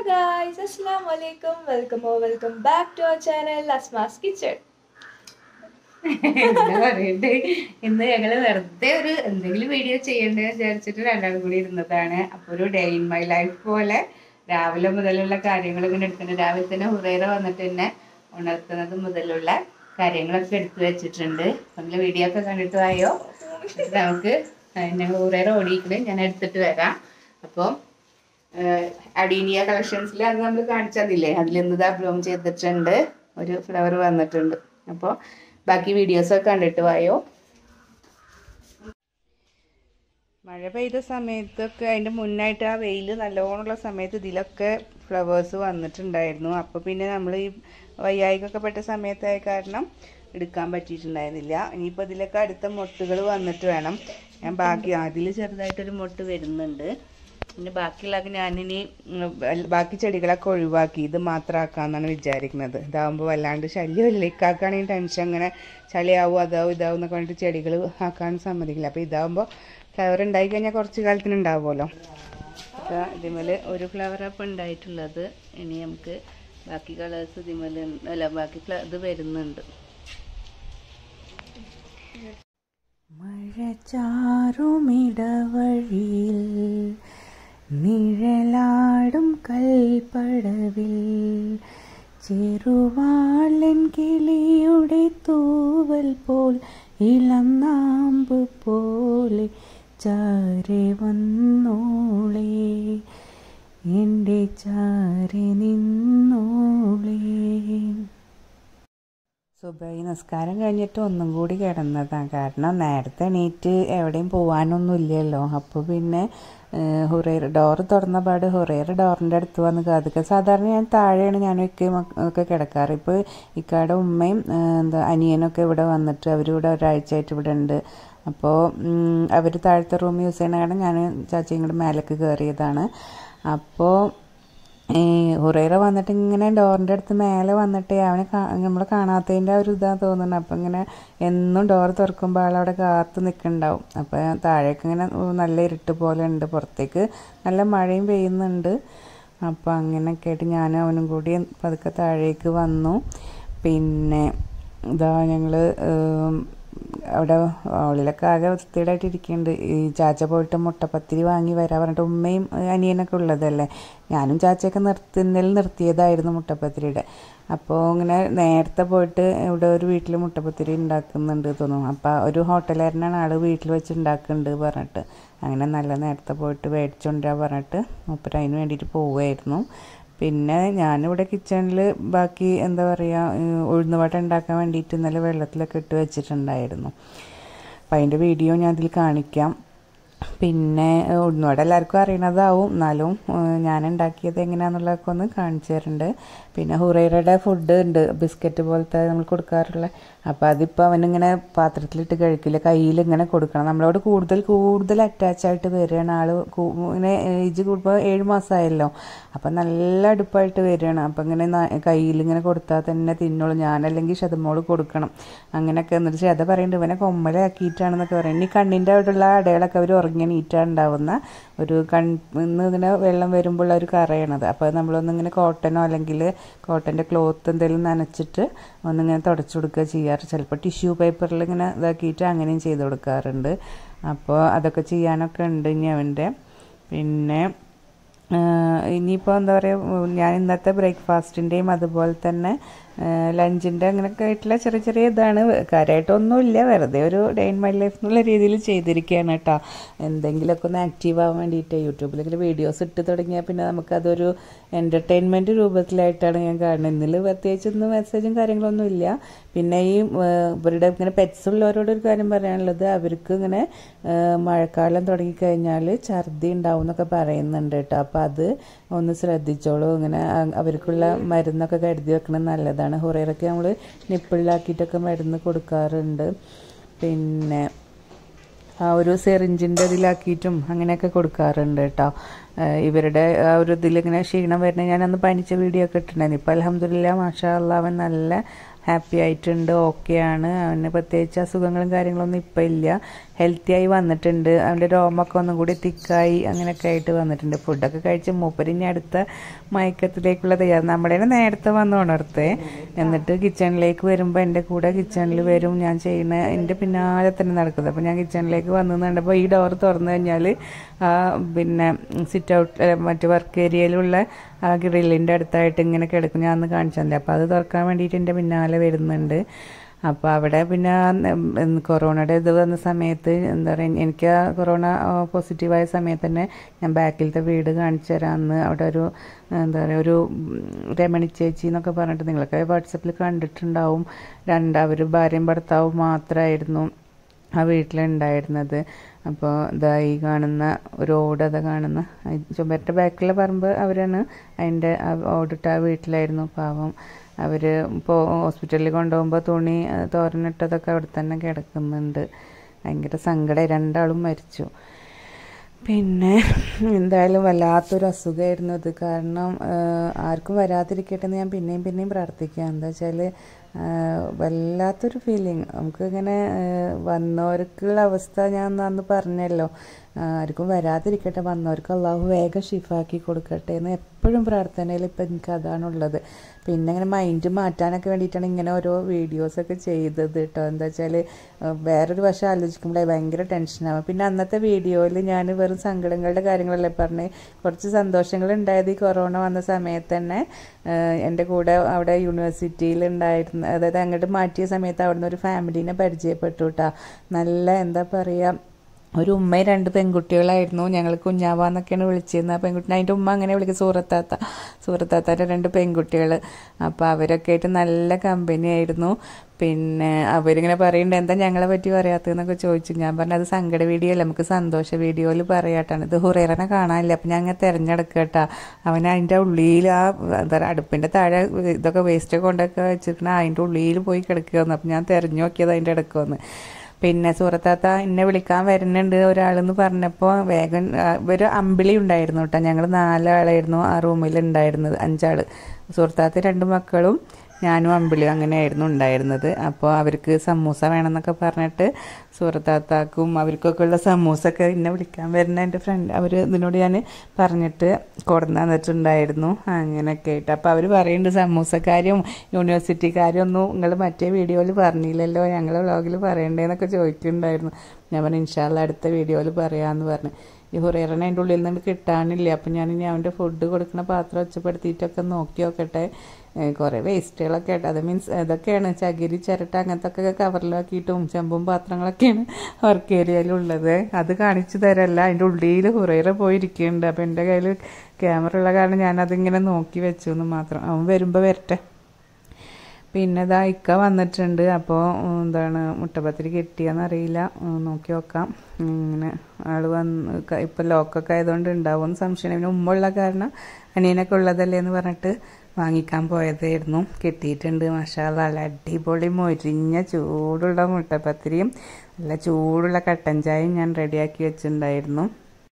guys, Assalamu alaikum. Welcome or welcome back to our channel Asma's Kitchen. എന്താ പറയണ്ടേ ഇന്ന് ഞങ്ങള് വെറുതെ ഒരു എന്തെങ്കിലും വീഡിയോ ചെയ്യണ്ടേ വിചാരിച്ചിട്ട് രണ്ടാളും കൂടി ഇരുന്നതാണ് അപ്പൊ ഒരു ഡേ ഇൻ മൈ ലൈഫ് പോലെ രാവിലെ മുതലുള്ള കാര്യങ്ങൾ ഇങ്ങനെ എടുക്കുന്നത് രാവിലെ തന്നെ ഹുറേറ വന്നിട്ട് തന്നെ ഉണർത്തുന്നത് മുതലുള്ള കാര്യങ്ങളൊക്കെ എടുത്തു വെച്ചിട്ടുണ്ട് നമ്മള് വീഡിയോ ഒക്കെ കണ്ടിട്ട് ആയോ എന്നിട്ട് നമുക്ക് ഞങ്ങൾ ഹുറേറ ഓടിയിട്ടുണ്ട് ഞാൻ എടുത്തിട്ട് വരാം അപ്പോൾ അഡീനിയ കളക്ഷൻസിൽ അത് നമ്മൾ കാണിച്ചു തന്നില്ലേ അതിൽ ഇന്ന് ബ്ലൂം ചെയ്തിട്ടുണ്ട് ഒരു ഫ്ലവർ വന്നിട്ടുണ്ട് അപ്പോൾ ബാക്കി വീഡിയോസൊക്കെ കണ്ടിട്ട് വായോ മഴ പെയ്ത സമയത്തൊക്കെ അതിൻ്റെ മുന്നായിട്ട് ആ വെയിൽ നല്ലോണമുള്ള സമയത്ത് ഇതിലൊക്കെ ഫ്ലവേഴ്സ് വന്നിട്ടുണ്ടായിരുന്നു അപ്പോൾ പിന്നെ നമ്മൾ ഈ വയ്യായികൊക്കെ പെട്ട സമയത്തായ കാരണം എടുക്കാൻ പറ്റിയിട്ടുണ്ടായിരുന്നില്ല ഇനിയിപ്പോൾ ഇതിലൊക്കെ അടുത്ത മൊട്ടുകൾ വന്നിട്ട് വേണം ഞാൻ ബാക്കി അതിൽ ചെറുതായിട്ടൊരു മൊട്ട് വരുന്നുണ്ട് പിന്നെ ബാക്കിയുള്ളതൊക്കെ ഞാനിനി ഉം, വല്ല- ബാക്കി ചെടികളൊക്കെ ഒഴിവാക്കി ഇത് മാത്രമാക്കാന്നാണ് വിചാരിക്കുന്നത് ഇതാവുമ്പോൾ വല്ലാണ്ട് ശല്യമില്ല ഇക്കാക്കാണെങ്കിൽ ടെൻഷൻ അങ്ങനെ ചളിയാവും അതാവും ഇതാവും എന്നൊക്കെ പറഞ്ഞിട്ട് ചെടികൾ ആക്കാൻ സമ്മതിക്കില്ല അപ്പോൾ ഇതാവുമ്പോൾ ഫ്ലവർ ഉണ്ടായി കഴിഞ്ഞാൽ കുറച്ച് കാലത്തിന് ഉണ്ടാവുമല്ലോ അപ്പോൾ ഇതിമേൽ ഒരു ഫ്ലവർ അപ്പം ഉണ്ടായിട്ടുള്ളത് ഇനി നമുക്ക് ബാക്കി കളേഴ്സ് ഇതിമേൽ അല്ല ബാക്കി ഫ്ല- ഇത് വരുന്നുണ്ട് മഴ ചാറുമിടവഴിയിൽ നിഴലാടും കൽപ്പടവിൽ ചെറുവാളൻ കിളിയുടെ തൂവൽ പോൽ ഇളം നാമ്പ് പോലെ ചാരെ വന്നോളേ എൻ്റെ ചാരെ നിന്നോളേ സുബൈ നിസ്കാരം കഴിഞ്ഞിട്ട് ഒന്നും കൂടി കിടന്നതാണ് കാരണം നേരത്തെ എണീറ്റ് എവിടെയും പോകാനൊന്നും ഇല്ലല്ലോ അപ്പോൾ പിന്നെ ഹുറേർ ഡോറ് തുറന്ന പാട് ഹുറേർ ഡോറിൻ്റെ അടുത്ത് വന്ന് കാതുക സാധാരണ ഞാൻ താഴെയാണ് ഞാൻ ഒക്കെ ഒക്കെ കിടക്കാറ് ഇപ്പോൾ ഇക്കാടെ ഉമ്മയും ഏ, എന്താ അനിയനൊക്കെ ഇവിടെ വന്നിട്ട് അവരിവിടെ ഒരാഴ്ചയായിട്ട് ഇവിടെ ഉണ്ട് അപ്പോൾ അവർ താഴത്തെ റൂം യൂസ് ചെയ്യണ കാരണം ഞാൻ ചാച്ചയും കൂടെ മേലേക്ക് കയറിയതാണ് അപ്പോൾ ഈ ഹുറൈറ വന്നിട്ട് ഇങ്ങനെ ഡോറിൻ്റെ അടുത്ത് മേലെ വന്നിട്ട് അവനെ നമ്മൾ കാണാത്തതിൻ്റെ ഒരു ഇതാ തോന്നുന്നത് അപ്പം ഇങ്ങനെ എന്നും ഡോർ തുറക്കുമ്പോൾ ആളവിടെ കാത്ത് നിൽക്കുന്നുണ്ടാവും അപ്പം താഴേക്ക് ഇങ്ങനെ നല്ല ഇരുട്ട് പോലെ ഉണ്ട് പുറത്തേക്ക് നല്ല മഴയും പെയ്യുന്നുണ്ട് അപ്പം അങ്ങനെയൊക്കെ ആയിട്ട് ഞാനും അവനും കൂടി പതുക്കെ താഴേക്ക് വന്നു പിന്നെ ഇതാ ഞങ്ങൾ അവിടെ ഹോളിലൊക്കെ ആകെ വൃത്തിയുടായിട്ട് ഇരിക്കുന്നുണ്ട് ഈ ചാച്ച പോയിട്ട് മുട്ടപ്പത്തിരി വാങ്ങി വരാൻ പറഞ്ഞിട്ട് ഉമ്മയും അനിയനൊക്കെ ഉള്ളതല്ലേ ഞാനും ചാച്ചയൊക്കെ നിർത്തി ഇന്നലെ നിർത്തിയതായിരുന്നു മുട്ടപ്പത്തിരിയുടെ അപ്പോൾ ഇങ്ങനെ നേരത്തെ പോയിട്ട് ഇവിടെ ഒരു വീട്ടിൽ മുട്ടപ്പത്തിരി ഉണ്ടാക്കുന്നുണ്ട് തോന്നുന്നു അപ്പോൾ ഒരു ഹോട്ടലുകാരനാണ് ആൾ വീട്ടിൽ വെച്ച് ഉണ്ടാക്കുന്നുണ്ട് പറഞ്ഞിട്ട് അങ്ങനെ നല്ല നേരത്തെ പോയിട്ട് മേടിച്ചുകൊണ്ടുവരാൻ പറഞ്ഞിട്ട് മൂപ്പര് അതിന് വേണ്ടിയിട്ട് പോവുമായിരുന്നു പിന്നെ ഞാനിവിടെ കിച്ചണിൽ ബാക്കി എന്താ പറയുക ഉഴുന്നുവട ഉണ്ടാക്കാൻ വേണ്ടിയിട്ട് ഇന്നലെ വെള്ളത്തിലൊക്കെ ഇട്ട് വെച്ചിട്ടുണ്ടായിരുന്നു അപ്പം അതിൻ്റെ വീഡിയോ ഞാൻ അതിൽ കാണിക്കാം പിന്നെ ഉഴുന്നുവട എല്ലാവർക്കും അറിയണതാവും എന്നാലും ഏഹ്, ഞാൻ ഉണ്ടാക്കിയത് എങ്ങനെയാണെന്നുള്ളതൊക്കെ ഒന്ന് കാണിച്ചു തരുന്നുണ്ട് പിന്നെ ഹുറൈറയുടെ ഫുഡ് ഉണ്ട് ബിസ്ക്കറ്റ് പോലത്തെ നമ്മൾ കൊടുക്കാറുള്ള അപ്പോൾ അതിപ്പോൾ അവനിങ്ങനെ പാത്രത്തിലിട്ട് കഴിക്കില്ല കയ്യിൽ ഇങ്ങനെ കൊടുക്കണം നമ്മളോട് കൂടുതൽ കൂടുതൽ അറ്റാച്ച് ആയിട്ട് വരികയാണ് ആൾ ഇങ്ങനെ ഏജ് കൂടുമ്പോൾ ഏഴ് മാസമായല്ലോ അപ്പം നല്ല അടുപ്പായിട്ട് വരികയാണ് അപ്പം ഇങ്ങനെ കയ്യിൽ ഇങ്ങനെ കൊടുത്താൽ തന്നെ തിന്നോളൂ ഞാനല്ലെങ്കിൽ ശതമോള് കൊടുക്കണം അങ്ങനെയൊക്കെ എന്നിട്ട് ശത പറയുന്നുണ്ട് ഇവനെ കൊമ്മലാക്കിയിട്ടാണെന്നൊക്കെ പറയും ഇനി കണ്ണിൻ്റെ അവിടെയുള്ള അടയാളൊക്കെ അവർ ഉറങ്ങി നീറ്റാണ്ടാവുന്ന ഒരു കണ്ണിന്ന് ഇങ്ങനെ വെള്ളം വരുമ്പോൾ ഒരു കറയണത് അപ്പോൾ അത് നമ്മളൊന്നിങ്ങനെ കോട്ടനോ അല്ലെങ്കിൽ കോട്ടൻ്റെ ക്ലോത്ത് എന്തെങ്കിലും നനച്ചിട്ട് ഒന്നിങ്ങനെ തുടച്ചു കൊടുക്കുക ചെയ്യാറ് ചിലപ്പോൾ ടിഷ്യൂ പേപ്പറിൽ ഇങ്ങനെ ഇതാക്കിയിട്ട് അങ്ങനെയും ചെയ്ത് കൊടുക്കാറുണ്ട് അപ്പോൾ അതൊക്കെ ചെയ്യാനൊക്കെ ഉണ്ട് ഇനി അവൻ്റെ പിന്നെ ഇനിയിപ്പോൾ എന്താ പറയുക ഞാൻ ഇന്നത്തെ ബ്രേക്ക്ഫാസ്റ്റിൻ്റെയും അതുപോലെ തന്നെ ലഞ്ചിൻ്റെ അങ്ങനെയൊക്കെ ആയിട്ടുള്ള ചെറിയ ചെറിയ ഇതാണ് കാര്യമായിട്ടൊന്നുമില്ല വെറുതെ ഒരു ഡേ ഇൻ മൈ ലൈഫ് എന്നുള്ള രീതിയിൽ ചെയ്തിരിക്കുകയാണ് കേട്ടോ എന്തെങ്കിലുമൊക്കെ ഒന്ന് ആക്റ്റീവ് ആവാൻ വേണ്ടിയിട്ട് യൂട്യൂബിലെങ്കിലും വീഡിയോസ് ഇട്ട് തുടങ്ങിയാൽ പിന്നെ നമുക്കതൊരു എൻ്റർടൈൻമെൻറ്റ് രൂപത്തിലായിട്ടാണ് ഞാൻ കാണുന്നത് ഇന്നിൽ പ്രത്യേകിച്ചൊന്നും മെസ്സേജും കാര്യങ്ങളൊന്നും ഇല്ല പിന്നെ ഈ ഏഹ്, ഇവരുടെ ഇങ്ങനെ പെറ്റ്സ് ഉള്ളവരോട് ഒരു കാര്യം പറയാനുള്ളത് അവർക്ക് ഇങ്ങനെ ഏഹ്, മഴക്കാലം തുടങ്ങിക്കഴിഞ്ഞാൽ ഛർദി ഉണ്ടാവും എന്നൊക്കെ പറയുന്നുണ്ട് കേട്ടോ അപ്പോൾ അത് ഒന്ന് ശ്രദ്ധിച്ചോളൂ ഇങ്ങനെ അ- അവർക്കുള്ള മരുന്നൊക്കെ കരുതി വെക്കണം നല്ലതാണ് ഹുറേറൊക്കെ നമ്മൾ നിപ്പിളിലാക്കിയിട്ടൊക്കെ മരുന്ന് കൊടുക്കാറുണ്ട് പിന്നെ ആ ഒരു സെറിഞ്ചിൻ്റെ ഇതിലാക്കിയിട്ടും അങ്ങനെയൊക്കെ കൊടുക്കാറുണ്ട് കേട്ടോ ഏഹ് ഇവരുടെ ആ ഒരു ഇതിലിങ്ങനെ ക്ഷീണം വരുന്ന ഞാനന്ന് പനിച്ച വീഡിയോ ഒക്കെ ഇട്ടിട്ടുണ്ടായിരുന്നു ഇപ്പോൾ അലഹമില്ല മാഷാ അല്ലാ അവൻ നല്ല ഹാപ്പി ആയിട്ടുണ്ട് ഓക്കെയാണ് അവന് പ്രത്യേകിച്ച് അസുഖങ്ങളും കാര്യങ്ങളൊന്നും ഇപ്പം ഇല്ല ഹെൽത്തി ആയി വന്നിട്ടുണ്ട് അവൻ്റെ രോമൊക്കെ ഒന്നും കൂടി തിക്കായി അങ്ങനെയൊക്കെ ആയിട്ട് വന്നിട്ടുണ്ട് ഫുഡൊക്കെ കഴിച്ച് മൂപ്പരിഞ്ഞ് അടുത്ത മയക്കത്തിലേക്കുള്ള തയ്യാറ് നമ്മുടെ നേരത്തെ വന്ന് ഉണർത്തേ എന്നിട്ട് കിച്ചണിലേക്ക് വരുമ്പോൾ എൻ്റെ കൂടെ കിച്ചണിൽ വരും ഞാൻ ചെയ്യുന്ന എൻ്റെ പിന്നാലെ തന്നെ നടക്കുന്നത് അപ്പോൾ ഞാൻ കിച്ചണിലേക്ക് വന്നു കണ്ടപ്പോൾ ഈ ഡോർ തുറന്നു കഴിഞ്ഞാൽ ആ പിന്നെ സിറ്റ് ഔട്ട് മറ്റു വർക്ക് ഏരിയയിലുള്ള ആ ഗ്രില്ലിൻ്റെ അടുത്തായിട്ട് ഇങ്ങനെ കിടക്കും ഞാൻ അന്ന് കാണിച്ചു തന്നെ അപ്പോൾ അത് തുറക്കാൻ വേണ്ടിയിട്ട് എൻ്റെ പിന്നാലെ വരുന്നുണ്ട് അപ്പോൾ അവിടെ പിന്നെ ഉം, കൊറോണയുടെ ഇത് വന്ന സമയത്ത് എന്താ പറയുക എനിക്ക് ആ കൊറോണ പോസിറ്റീവായ സമയത്ത് തന്നെ ഞാൻ ബാക്കിലത്തെ വീട് കാണിച്ചു തരാം അന്ന് അവിടെ ഒരു എന്താ പറയുക ഒരു ഉം, രമണി ചേച്ചി എന്നൊക്കെ പറഞ്ഞിട്ട് നിങ്ങളൊക്കെ വാട്സപ്പിൽ കണ്ടിട്ടുണ്ടാവും രണ്ട് അവർ ഭാര്യയും ഭർത്താവും മാത്രമായിരുന്നു ആ വീട്ടിലുണ്ടായിരുന്നത് അപ്പോൾ ഇതാ ഈ കാണുന്ന ഒരു ഓട് അതാ കാണുന്ന ചുമരിൻ്റെ ബാക്കിലെ പറമ്പ് അവരാണ് അതിൻ്റെ ഓടിട്ട ആ വീട്ടിലായിരുന്നു പാവം അവർ ഇപ്പോൾ ഹോസ്പിറ്റലിൽ കൊണ്ടുപോകുമ്പോൾ തുണി ആ, തോരനിട്ടതൊക്കെ അവിടെ തന്നെ കിടക്കുന്നുണ്ട് ഭയങ്കര സങ്കടം രണ്ടാളും മരിച്ചു പിന്നെ എന്തായാലും വല്ലാത്തൊരു അസുഖമായിരുന്നു ഇത് കാരണം ആ, ആർക്കും വരാതിരിക്കട്ടെ എന്ന് ഞാൻ പിന്നെയും പിന്നെയും പ്രാർത്ഥിക്കാം എന്താ വെച്ചാൽ വല്ലാത്തൊരു ഫീലിംഗ് നമുക്ക് ഇങ്ങനെ ആ, വന്നവർക്കുള്ള അവസ്ഥ ഞാൻ അന്ന് പറഞ്ഞല്ലോ ആ, ആർക്കും വരാതിരിക്കട്ടെ വന്നവർക്ക് അള്ളാഹു വേഗം ഷിഫാക്കി കൊടുക്കട്ടെ എന്ന് എപ്പോഴും പ്രാർത്ഥനയിൽ ഇപ്പം എനിക്ക് അതാണുള്ളത് പിന്നെ ഇങ്ങനെ മൈൻഡ് മാറ്റാനൊക്കെ വേണ്ടിയിട്ടാണ് ഇങ്ങനെ ഓരോ വീഡിയോസൊക്കെ ചെയ്തത് കേട്ടോ എന്താ വെച്ചാൽ വേറൊരു വശം ആലോചിക്കുമ്പോഴേ ഭയങ്കര ടെൻഷനാവും പിന്നെ അന്നത്തെ വീഡിയോയിൽ ഞാൻ വെറും സങ്കടങ്ങളുടെ കാര്യങ്ങളല്ലേ പറഞ്ഞ് കുറച്ച് സന്തോഷങ്ങൾ ഉണ്ടായത് ഈ കൊറോണ വന്ന സമയത്ത് തന്നെ ആഹ് എൻ്റെ കൂടെ അവിടെ യൂണിവേഴ്സിറ്റിയിൽ ഉണ്ടായിരുന്ന അതായത് അങ്ങോട്ട് മാറ്റിയ സമയത്ത് അവിടുന്ന് ഒരു ഫാമിലീനെ പരിചയപ്പെട്ടു കേട്ടോ നല്ല എന്താ പറയുക ഒരു ഉമ്മയും രണ്ട് പെൺകുട്ടികളായിരുന്നു ഞങ്ങൾ കുഞ്ഞാവാന്നൊക്കെയാണ് വിളിച്ചിരുന്നത് ആ പെൺകുട്ടി അതിൻ്റെ ഉമ്മ അങ്ങനെ വിളിക്കും സൂറത്താത്ത സൂറത്താത്താൻ്റെ രണ്ട് പെൺകുട്ടികൾ അപ്പോൾ അവരൊക്കെ ആയിട്ട് നല്ല കമ്പനി ആയിരുന്നു പിന്നെ അവരിങ്ങനെ പറയുന്നുണ്ട് എന്താ ഞങ്ങളെ പറ്റി പറയാത്തതെന്നൊക്കെ ചോദിച്ചു ഞാൻ പറഞ്ഞു അത് സങ്കട വീഡിയോ അല്ല നമുക്ക് സന്തോഷ വീഡിയോയിൽ പറയാട്ടാണ് ഇത് ഹുറേറനെ കാണാനില്ല അപ്പം ഞാൻ അങ്ങനെ തിരഞ്ഞെടുക്കുക കേട്ടോ അവൻ അതിൻ്റെ ഉള്ളിൽ ആ എന്താ പറയുക അടുപ്പിൻ്റെ താഴെ ഇതൊക്കെ വേസ്റ്റ് കൊണ്ടൊക്കെ വെച്ചിട്ട് അതിൻ്റെ ഉള്ളിൽ പോയി കിടക്കുകയെന്ന് അപ്പം ഞാൻ തിരഞ്ഞു നോക്കിയത് അതിൻ്റെ ഇടയ്ക്ക് വന്ന് പിന്നെ സൂറത്താത്ത എന്നെ വിളിക്കാൻ വരുന്നുണ്ട് ഒരാളെന്ന് പറഞ്ഞപ്പോൾ വേഗം ആ, ഒരു അമ്പിളി ഉണ്ടായിരുന്നു കേട്ടോ ഞങ്ങൾ നാലാളായിരുന്നു ആ റൂമിൽ ഉണ്ടായിരുന്നത് അഞ്ചാള് സുഹൃത്താത്ത രണ്ട് മക്കളും ഞാനും അമ്പിളിയും അങ്ങനെയായിരുന്നു ഉണ്ടായിരുന്നത് അപ്പോൾ അവർക്ക് സമൂസ വേണമെന്നൊക്കെ പറഞ്ഞിട്ട് സുഹൃത്താത്താക്കും അവർക്കൊക്കെ ഉള്ള സമൂസൊക്കെ എന്നെ വിളിക്കാൻ വരുന്ന എൻ്റെ ഫ്രണ്ട് അവർ ഇതിനോട് ഞാൻ പറഞ്ഞിട്ട് കൊടുന്നു തന്നിട്ടുണ്ടായിരുന്നു അങ്ങനെയൊക്കെ ആയിട്ട് അപ്പോൾ അവർ പറയുന്നുണ്ട് സമൂസക്കാരും യൂണിവേഴ്സിറ്റിക്കാരും ഒന്നും നിങ്ങൾ മറ്റേ വീഡിയോയിൽ പറഞ്ഞില്ലല്ലോ ഞങ്ങൾ വ്ളോഗിൽ പറയണ്ടേന്നൊക്കെ ചോദിക്കുന്നുണ്ടായിരുന്നു ഞാൻ പറഞ്ഞു ഇൻഷാല്ല അടുത്ത വീഡിയോയിൽ പറയാമെന്ന് പറഞ്ഞു ഈ ഹുറേറനെ അതിൻ്റെ ഉള്ളിൽ നിന്ന് കിട്ടാനില്ല അപ്പം ഞാൻ ഇനി അവൻ്റെ ഫുഡ് കൊടുക്കുന്ന പാത്രം ഒച്ചപ്പെടുത്തിയിട്ടൊക്കെ നോക്കി നോക്കട്ടെ ഏഹ് കുറേ വേസ്റ്റുകളൊക്കെ ആയിട്ട് അത് മീൻസ് ഇതൊക്കെയാണ് ചകിരി ചിരട്ട അങ്ങനത്തെ ഒക്കെ കവറിലാക്കിയിട്ടും ചെമ്പും പാത്രങ്ങളൊക്കെയാണ് വർക്ക് ഏരിയയിലുള്ളത് അത് കാണിച്ചു തരല്ല അതിൻ്റെ ഉള്ളിൽ ഹുറേറ പോയിരിക്കുന്നുണ്ട് അപ്പം എൻ്റെ കയ്യിൽ ക്യാമറ ഉള്ള കാരണം ഞാനതിങ്ങനെ നോക്കി വെച്ചു എന്ന് മാത്രം അവൻ വരുമ്പോൾ വരട്ടെ പിന്നെ ഇതാ ഇക്ക വന്നിട്ടുണ്ട് അപ്പോൾ എന്താണ് മുട്ടപ്പത്തിരി കിട്ടിയെന്നറിയില്ല ഉം, നോക്കി നോക്കാം ഇങ്ങനെ ആൾ വന്ന് ക- ഇപ്പം ലോക്കൊക്കെ ആയതുകൊണ്ട് ഉണ്ടാവുമെന്ന് സംശയം പിന്നെ ഉമ്മ ഉള്ള കാരണം അനിയനൊക്കെ ഉള്ളതല്ലേ എന്ന് പറഞ്ഞിട്ട് വാങ്ങിക്കാൻ പോയതായിരുന്നു കിട്ടിയിട്ടുണ്ട് മഷാല നല്ല അടിപൊളി മൊരിഞ്ഞ ചൂടുള്ള മുട്ടപ്പത്തിരിയും നല്ല ചൂടുള്ള കട്ടൻ ചായയും ഞാൻ റെഡിയാക്കി വെച്ചിട്ടുണ്ടായിരുന്നു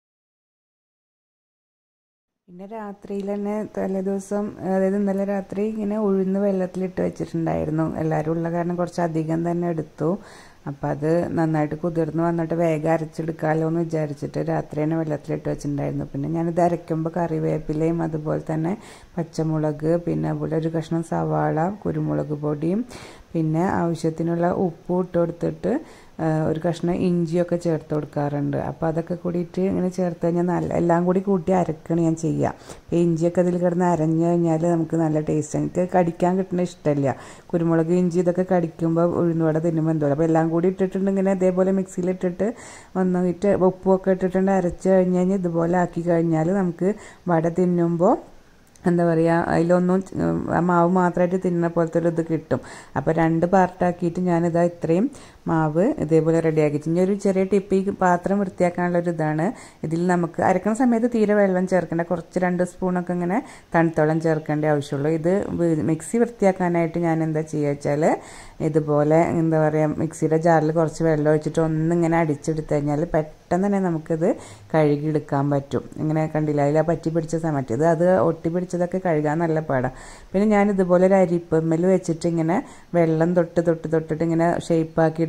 പിന്നെ രാത്രിയിൽ തന്നെ തലേ ദിവസം അതായത് ഇന്നലെ രാത്രി ഇങ്ങനെ ഉഴുന്ന് വെള്ളത്തിലിട്ട് വെച്ചിട്ടുണ്ടായിരുന്നു എല്ലാവരും ഉള്ള കാരണം കുറച്ച് അധികം തന്നെ എടുത്തു അപ്പം അത് നന്നായിട്ട് കുതിർന്ന് വന്നിട്ട് വേഗം അരച്ചെടുക്കാമല്ലോ എന്ന് വിചാരിച്ചിട്ട് രാത്രി തന്നെ വെള്ളത്തിലിട്ട് വെച്ചിട്ടുണ്ടായിരുന്നു പിന്നെ ഞാനിത് അരയ്ക്കുമ്പോൾ കറിവേപ്പിലയും അതുപോലെ തന്നെ പച്ചമുളക് പിന്നെ അതുപോലെ ഒരു കഷ്ണം സവാള കുരുമുളക് പൊടിയും പിന്നെ ആവശ്യത്തിനുള്ള ഉപ്പും ഇട്ട് കൊടുത്തിട്ട് ആ, ഒരു കഷ്ണം ഇഞ്ചിയൊക്കെ ചേർത്ത് കൊടുക്കാറുണ്ട് അപ്പോൾ അതൊക്കെ കൂടിയിട്ട് ഇങ്ങനെ ചേർത്ത് കഴിഞ്ഞാൽ നല്ല എല്ലാം കൂടി കൂട്ടി അരക്കണം ഞാൻ ചെയ്യുക അപ്പോൾ ഇഞ്ചിയൊക്കെ അതിൽ കിടന്ന് അരഞ്ഞു കഴിഞ്ഞാൽ നമുക്ക് നല്ല ടേസ്റ്റ് എനിക്ക് കടിക്കാൻ കിട്ടുന്ന ഇഷ്ടമല്ല കുരുമുളക് ഇഞ്ചി ഇതൊക്കെ കടിക്കുമ്പോൾ ഉഴുന്നുവട തിന്നുമ്പോൾ എന്തോ അപ്പോൾ എല്ലാം കൂടി ഇട്ടിട്ടുണ്ട് ഇങ്ങനെ ഇതേപോലെ മിക്സിയിലിട്ടിട്ട് ഒന്നിട്ട് ഉപ്പുമൊക്കെ ഇട്ടിട്ടുണ്ട് അരച്ച് കഴിഞ്ഞ് കഴിഞ്ഞാൽ ഇതുപോലെ ആക്കി കഴിഞ്ഞാൽ നമുക്ക് വട തിന്നുമ്പോൾ എന്താ പറയുക അതിലൊന്നും ഉം, ആ മാവ് മാത്രമായിട്ട് തിന്നുന്ന പോലത്തെ ഒരു ഇത് കിട്ടും അപ്പോൾ രണ്ട് പാർട്ടാക്കിയിട്ട് ഞാനിതാ ഇത്രയും മാവ് ഇതേപോലെ റെഡിയാക്കി ഇനി ഒരു ചെറിയ ടിപ്പ് ഈ പാത്രം വൃത്തിയാക്കാനുള്ള ഒരു ഇതാണ് ഇതിൽ നമുക്ക് അരക്കണ സമയത്ത് തീരെ വെള്ളം ചേർക്കേണ്ട കുറച്ച് രണ്ട് സ്പൂണൊക്കെ ഇങ്ങനെ തണുത്തോളം ചേർക്കേണ്ട ആവശ്യമുള്ളൂ ഇത് വി- മിക്സി വൃത്തിയാക്കാനായിട്ട് ഞാൻ എന്താ ചെയ്യുക വെച്ചാൽ ഇതുപോലെ എന്താ പറയുക മിക്സിയുടെ ജാറിൽ കുറച്ച് വെള്ളം ഒഴിച്ചിട്ട് ഒന്നിങ്ങനെ അടിച്ചെടുത്ത് കഴിഞ്ഞാൽ പെട്ടെന്ന് തന്നെ നമുക്കിത് കഴുകിയെടുക്കാൻ പറ്റും ഇങ്ങനെ കണ്ടില്ല അതിൽ ആ പറ്റി പിടിച്ച സമയത്ത് ഇത് അത് ഒട്ടി പിടിച്ചതൊക്കെ കഴുകാൻ നല്ല പാടാണ് പിന്നെ ഞാൻ ഇതുപോലെ ഒരു അരിപ്പമ്മൽ വെച്ചിട്ട് ഇങ്ങനെ വെള്ളം തൊട്ട് തൊട്ട് തൊട്ടിട്ട് ഇങ്ങനെ ഷേപ്പാക്കി എടുത്ത്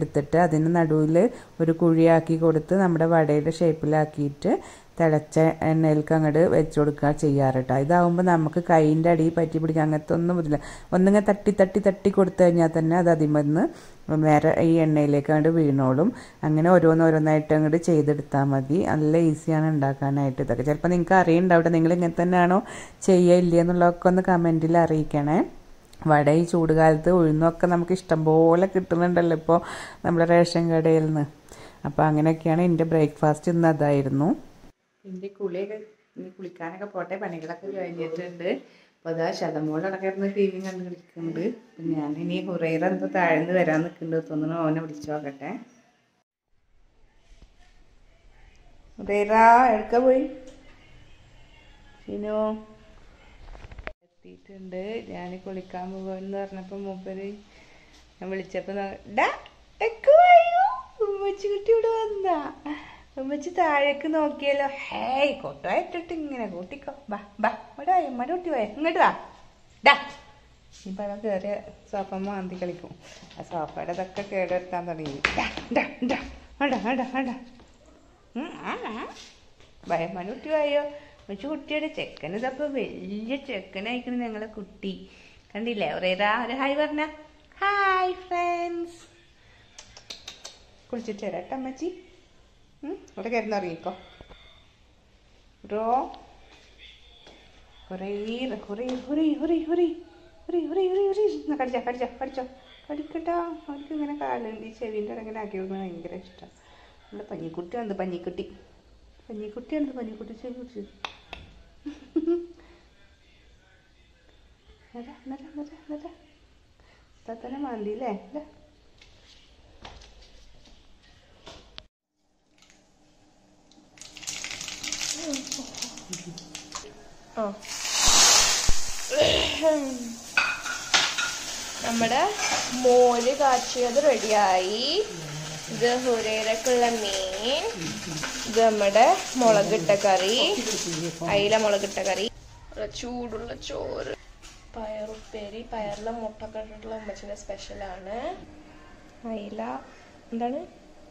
എടുത്തിട്ട് അതിന് നടുവിൽ ഒരു കുഴിയാക്കി കൊടുത്ത് നമ്മുടെ വടയുടെ ഷേപ്പിലാക്കിയിട്ട് തിളച്ച എണ്ണയിലേക്ക് അങ്ങോട്ട് വെച്ച് കൊടുക്കുക ചെയ്യാറ് കേട്ടോ ഇതാവുമ്പോൾ നമുക്ക് കൈയിൻ്റെ അടിയിൽ പറ്റി പിടിക്കുക അങ്ങനത്തെ ഒന്നും പറ്റില്ല ഒന്നിങ്ങനെ തട്ടി തട്ടി തട്ടി കൊടുത്തു കഴിഞ്ഞാൽ തന്നെ അത് അതിമന്ന് നേരെ ഈ എണ്ണയിലേക്ക് അങ്ങോട്ട് വീണോളും അങ്ങനെ ഓരോന്നോരോന്നായിട്ട് അങ്ങോട്ട് ചെയ്തെടുത്താൽ മതി നല്ല ഈസിയാണ് ഉണ്ടാക്കാനായിട്ട് ഇതൊക്കെ ചിലപ്പോൾ നിങ്ങൾക്ക് അറിയുന്നുണ്ടാവട്ടെ നിങ്ങൾ ഇങ്ങനെ തന്നെയാണോ ചെയ്യുക ഇല്ല എന്നുള്ളതൊക്കെ ഒന്ന് കമൻറ്റിൽ അറിയിക്കണേ വട ഈ ചൂടുകാലത്ത് ഉഴുന്നൊക്കെ നമുക്ക് ഇഷ്ടംപോലെ കിട്ടുന്നുണ്ടല്ലോ ഇപ്പോൾ നമ്മുടെ റേഷൻ കടയിൽ നിന്ന് അപ്പോൾ അങ്ങനെയൊക്കെയാണ് എൻ്റെ ബ്രേക്ക്ഫാസ്റ്റ് ഇന്ന് അതായിരുന്നു എൻ്റെ കുളിയൊക്കെ ഇനി കുളിക്കാനൊക്കെ പോട്ടെ പണികളൊക്കെ കഴിഞ്ഞിട്ടുണ്ട് അപ്പോൾ അതാ ശതമോളടക്കം ഇരുന്ന് ടി വി കണ്ട് കളിക്കുന്നുണ്ട് അപ്പം ഞാനിനി ഹുറൈറ എന്തോ താഴ്ന്ന് വരാൻ നിൽക്കുന്നുണ്ട് തോന്നുന്നു ഓനെ വിളിച്ചു നോക്കട്ടെ ഹുറൈറ എടുക്ക പോയി ഷിനോ എത്തിയിട്ടുണ്ട് ഞാൻ കുളിക്കാൻ പോകുമെന്ന് പറഞ്ഞപ്പോൾ മൂപ്പര് ഞാൻ വിളിച്ചപ്പോൾ ഡാ എക്ക് വായോ ഉമ്മച്ചി കുട്ടി ഇവിടെ വന്നാ ഉമ്മച്ചി താഴേക്ക് നോക്കിയല്ലോ ഹേയ് കൊട്ടോ ഇട്ടിട്ട് ഇങ്ങനെ കൂട്ടിക്കോ ബാ ബാ ഇവിടെ അമ്മയുടെ കുട്ടി പോയ ഇങ്ങോട്ട് വാ ഡാ ഇപ്പം അവൻ കയറിയ സോഫ മാന്തി കളിക്കും ആ സോഫയുടെ ഇതൊക്കെ കേടെടുത്താൻ തുടങ്ങി ഡാ ഡാ ഡാ ആടാ ആടാ ആടാ ഭയമ്മയുടെ കുട്ടി പോയോ ഉമ്മച്ചി കുട്ടിയുടെ ചെക്കൻ ഇതപ്പോൾ വലിയ ചെക്കനായിക്കണ് ഞങ്ങളെ കുട്ടി കണ്ടില്ലേ ഒരേതാ ഒരു ഹായ് പറഞ്ഞ ഹായ് ഫ്രണ്ട്സ് കുളിച്ചിട്ട് തരാം കേട്ടോ അമ്മച്ചി ഇവിടെ കിടന്നുറങ്ങിക്കോ റോ hurray hurray hurray hurray hurray hurray hurray hurray hurray എന്നാ കടിച്ചോ കടിച്ചോ കടിച്ചോ കടിക്കട്ടോ അവർക്ക് ഇങ്ങനെ കാലുണ്ട് ഈ ചെവിൻ്റെ ഇടങ്ങനെ ആക്കി കൊടുക്കുന്നത് ഭയങ്കര ഇഷ്ടം നമ്മുടെ പഞ്ഞിക്കുട്ടി ഉണ്ട് പഞ്ഞിക്കുട്ടി പഞ്ഞിക്കുട്ടി ഉണ്ട് പഞ്ഞിക്കുട്ടി ചെവി കുട്ടി നര നര നര നര തന്നെ മാന്തിയില്ലേ അല്ലേ നമ്മുടെ മോര് കാച്ചിയത് റെഡിയായി ഇത് ഹുരേരക്കുള്ള മീൻ ഇത് നമ്മുടെ മുളകിട്ട കറി അയില മുളകിട്ട കറി നല്ല ചൂടുള്ള ചോറ് പയറുപ്പേരി പയറിലെ മുട്ടൊക്കെ ഇട്ടിട്ടുള്ള ഉമ്മച്ചിന്റെ സ്പെഷ്യലാണ് അയില എന്താണ്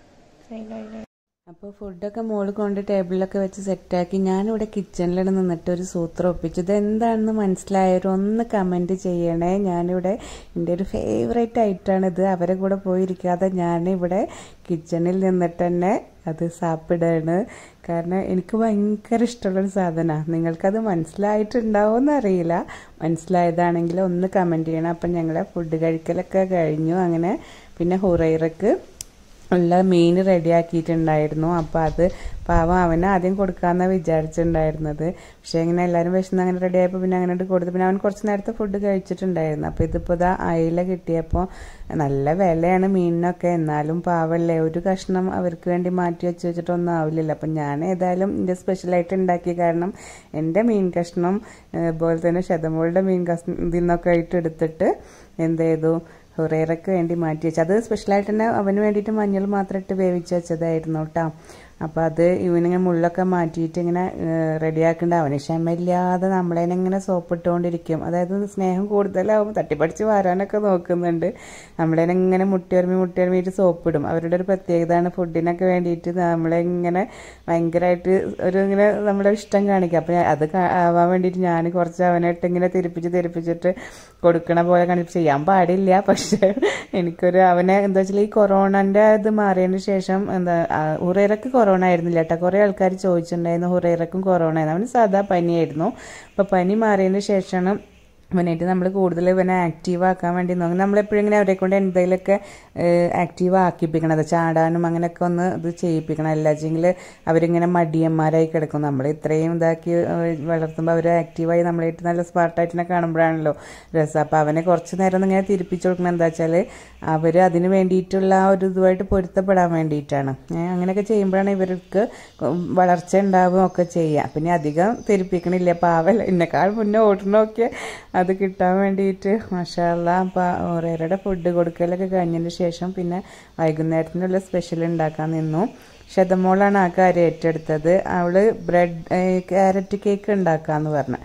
അയില അയില അപ്പോൾ ഫുഡൊക്കെ മോള് കൊണ്ട് ടേബിളിലൊക്കെ വെച്ച് സെറ്റാക്കി ഞാനിവിടെ കിച്ചണിലാണ് നിന്നിട്ട് ഒരു സൂത്രം ഒപ്പിച്ചു ഇത് എന്താണെന്ന് മനസ്സിലായവർ ഒന്ന് കമൻറ്റ് ചെയ്യണേ ഞാനിവിടെ എൻ്റെ ഒരു ഫേവറേറ്റ് ആയിട്ടാണ് ഇത് അവരെ കൂടെ പോയിരിക്കാതെ ഞാനിവിടെ കിച്ചണിൽ നിന്നിട്ട് തന്നെ അത് സാപ്പിടാണ് കാരണം എനിക്ക് ഭയങ്കര ഇഷ്ടമുള്ളൊരു സാധനമാണ് നിങ്ങൾക്കത് മനസ്സിലായിട്ടുണ്ടാവുമെന്ന് അറിയില്ല മനസ്സിലായതാണെങ്കിൽ ഒന്ന് കമൻറ്റ് ചെയ്യണം അപ്പം ഞങ്ങളെ ഫുഡ് കഴിക്കലൊക്കെ കഴിഞ്ഞു അങ്ങനെ പിന്നെ ഹുറൈറക്ക് ഉള്ള മീൻ റെഡിയാക്കിയിട്ടുണ്ടായിരുന്നു അപ്പോൾ അത് പാവം അവന് ആദ്യം കൊടുക്കാമെന്നാണ് വിചാരിച്ചിട്ടുണ്ടായിരുന്നത് പക്ഷേ ഇങ്ങനെ എല്ലാവരും വിശന്ന് അങ്ങനെ റെഡി ആയപ്പോൾ പിന്നെ അങ്ങനെ കൊടുത്തു പിന്നെ അവൻ കുറച്ച് നേരത്തെ ഫുഡ് കഴിച്ചിട്ടുണ്ടായിരുന്നു അപ്പോൾ ഇതിപ്പോൾ ഇതാ അയില കിട്ടിയപ്പോൾ നല്ല വിലയാണ് മീനിനൊക്കെ എന്നാലും പാവല്ലേ ഒരു കഷ്ണം അവർക്ക് വേണ്ടി മാറ്റി വെച്ച് വെച്ചിട്ടൊന്നും ആവില്ലല്ലോ അപ്പം ഞാൻ ഏതായാലും എൻ്റെ സ്പെഷ്യലായിട്ട് ഉണ്ടാക്കി കാരണം എൻ്റെ മീൻ കഷ്ണം അതുപോലെ തന്നെ ശതമോളുടെ മീൻ കഷ്ണം ഇതിന്നൊക്കെ ആയിട്ട് എടുത്തിട്ട് എന്ത് ചെയ്തു ഹുറേറയ്ക്ക് വേണ്ടി മാറ്റി വെച്ചു അത് സ്പെഷ്യലായിട്ട് തന്നെ അവന് വേണ്ടിയിട്ട് മഞ്ഞൾ മാത്രം ഇട്ട് വേവിച്ച് വെച്ചതായിരുന്നു കേട്ടോ അപ്പോൾ അത് ഇവനിങ്ങനെ മുള്ളൊക്കെ മാറ്റിയിട്ട് ഇങ്ങനെ റെഡിയാക്കേണ്ട അവന് ക്ഷമയില്ലാതെ നമ്മളതിനെ ഇങ്ങനെ സോപ്പ് ഇട്ടുകൊണ്ടിരിക്കും അതായത് സ്നേഹം കൂടുതലാവും തട്ടിപ്പടിച്ച് വരാനൊക്കെ നോക്കുന്നുണ്ട് നമ്മളതിനെ ഇങ്ങനെ മുട്ടിയൊരുമി മുട്ടിയൊരുമിയിട്ട് സോപ്പ് ഇടും അവരുടെ ഒരു പ്രത്യേകതയാണ് ഫുഡിനൊക്കെ വേണ്ടിയിട്ട് നമ്മളെ ഇങ്ങനെ ഭയങ്കരമായിട്ട് ഒരു ഇങ്ങനെ നമ്മുടെ ഇഷ്ടം കാണിക്കുക അപ്പം അത് ആവാൻ വേണ്ടിയിട്ട് ഞാൻ കുറച്ച് അവനായിട്ട് ഇങ്ങനെ തിരിപ്പിച്ച് തിരിപ്പിച്ചിട്ട് കൊടുക്കണ പോലെ കാണിച്ച് ചെയ്യാൻ പാടില്ല പക്ഷേ എനിക്കൊരു അവനെ എന്താ വെച്ചാൽ ഈ കൊറോണൻ്റെ ഇത് മാറിയതിന് ശേഷം എന്താ ഉറയിറക്ക് കൊറോണ ആയിരുന്നില്ല കേട്ടോ കുറേ ആൾക്കാർ ചോദിച്ചിട്ടുണ്ടായിരുന്നു ഹുറൈറക്കും കൊറോണ ആയിരുന്നു അവന് സാധാ പനിയായിരുന്നു അപ്പോൾ പനി മാറിയതിന് ശേഷമാണ് ഇവനായിട്ട് നമ്മൾ കൂടുതൽ ഇവനെ ആക്റ്റീവ് ആക്കാൻ വേണ്ടി നോക്കും നമ്മളെപ്പോഴും ഇങ്ങനെ അവരെ കൊണ്ട് എന്തെങ്കിലുമൊക്കെ ആക്റ്റീവ് ആക്കിപ്പിക്കണം ചാടാനും അങ്ങനെയൊക്കെ ഒന്ന് ഇത് ചെയ്യിപ്പിക്കണം അല്ലാച്ചെങ്കിൽ അവരിങ്ങനെ മടിയന്മാരായി കിടക്കും നമ്മൾ ഇത്രയും ഇതാക്കി വളർത്തുമ്പോൾ അവർ ആക്റ്റീവായി നമ്മളായിട്ട് നല്ല സ്മാർട്ടായിട്ടിനെ കാണുമ്പോഴാണല്ലോ രസം അപ്പോൾ അവനെ കുറച്ച് നേരം ഒന്ന് ഇങ്ങനെ തിരിപ്പിച്ചു കൊടുക്കണം എന്താ വെച്ചാൽ അവർ അതിന് വേണ്ടിയിട്ടുള്ള ആ ഒരു ഇതുമായിട്ട് പൊരുത്തപ്പെടാൻ വേണ്ടിയിട്ടാണ് അങ്ങനെയൊക്കെ ചെയ്യുമ്പോഴാണ് ഇവർക്ക് വളർച്ച ഉണ്ടാവുകയും ഒക്കെ ചെയ്യുക പിന്നെ അധികം തിരിപ്പിക്കണില്ല പാവല്ല എന്നെക്കാൾ മുന്നേ ഓടണമൊക്കെ അത് കിട്ടാൻ വേണ്ടിയിട്ട് മഷാല്ല അപ്പോൾ ഓരോരുടെ ഫുഡ് കൊടുക്കലൊക്കെ കഴിഞ്ഞതിന് ശേഷം പിന്നെ വൈകുന്നേരത്തിനുള്ള സ്പെഷ്യൽ ഉണ്ടാക്കാൻ നിന്നു ശതമോളാണ് ആ കാര്യം ഏറ്റെടുത്തത് അവൾ ബ്രെഡ് ക്യാരറ്റ് കേക്ക് ഉണ്ടാക്കാമെന്ന് പറഞ്ഞു